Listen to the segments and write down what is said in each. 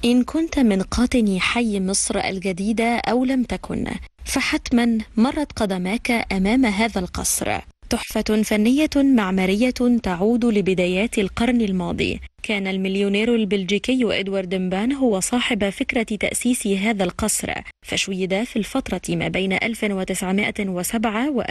إن كنت من قاطني حي مصر الجديدة أو لم تكن فحتما مرت قدماك أمام هذا القصر تحفة فنية معمارية تعود لبدايات القرن الماضي كان المليونير البلجيكي إدوارد مبان هو صاحب فكرة تأسيس هذا القصر فشيد في الفترة ما بين 1907 و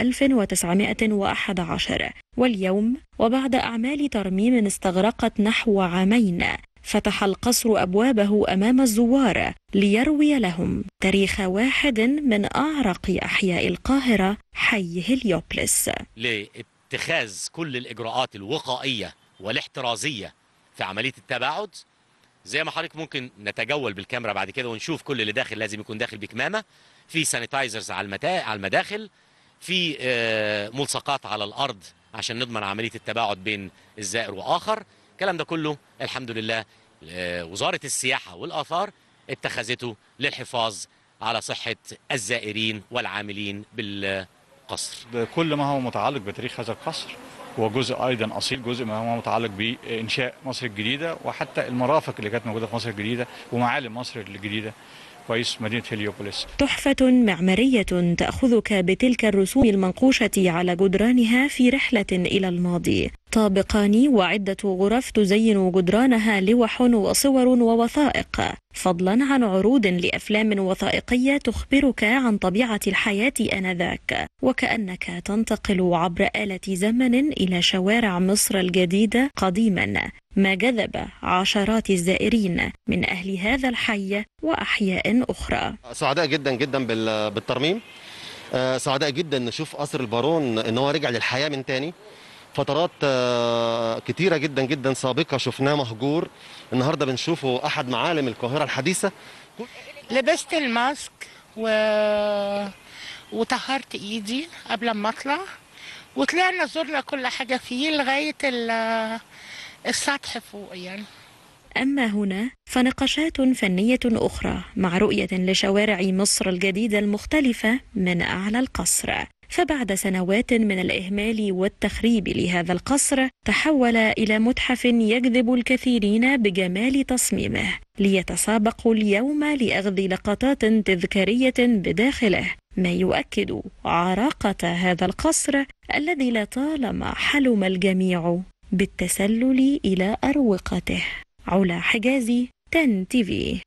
1911 واليوم وبعد أعمال ترميم استغرقت نحو عامين فتح القصر أبوابه أمام الزوار ليروي لهم تاريخ واحد من أعرق أحياء القاهرة حي هليوبلس لاتخاذ كل الإجراءات الوقائية والاحترازية في عملية التباعد زي ما حضرتك ممكن نتجول بالكاميرا بعد كده ونشوف كل اللي داخل لازم يكون داخل بكمامة في سانيتايزرز على المتا... على المداخل في ملصقات على الأرض عشان نضمن عملية التباعد بين الزائر وآخر الكلام ده كله الحمد لله وزارة السياحة والآثار اتخذته للحفاظ على صحة الزائرين والعاملين بالقصر كل ما هو متعلق بتاريخ هذا القصر هو جزء ايضا اصيل جزء ما هو متعلق بانشاء مصر الجديده وحتى المرافق اللي كانت موجوده في مصر الجديده ومعالم مصر الجديده كويس مدينة هليوبوليس تحفة معمارية تأخذك بتلك الرسوم المنقوشة على جدرانها في رحلة إلى الماضي طابقان وعدة غرف تزين جدرانها لوح وصور ووثائق فضلا عن عروض لأفلام وثائقية تخبرك عن طبيعة الحياة آنذاك وكأنك تنتقل عبر آلة زمن إلى شوارع مصر الجديدة قديما ما جذب عشرات الزائرين من أهل هذا الحي وأحياء أخرى سعداء جدا جدا بالترميم سعداء جدا نشوف قصر البارون ان هو رجع للحياه من تاني فترات كتيرة جدا جدا سابقة شفناه مهجور النهاردة بنشوفه أحد معالم القاهرة الحديثة لبست الماسك و... وطهرت إيدي قبل ما أطلع وطلعنا زرنا كل حاجة فيه لغاية السطح فوق يعني أما هنا فنقاشات فنية أخرى مع رؤية لشوارع مصر الجديدة المختلفة من أعلى القصر فبعد سنوات من الإهمال والتخريب لهذا القصر تحول إلى متحف يجذب الكثيرين بجمال تصميمه ليتسابقوا اليوم لأخذ لقطات تذكارية بداخله ما يؤكد عراقة هذا القصر الذي لطالما حلم الجميع بالتسلل إلى أروقته علا حجازي تن تي في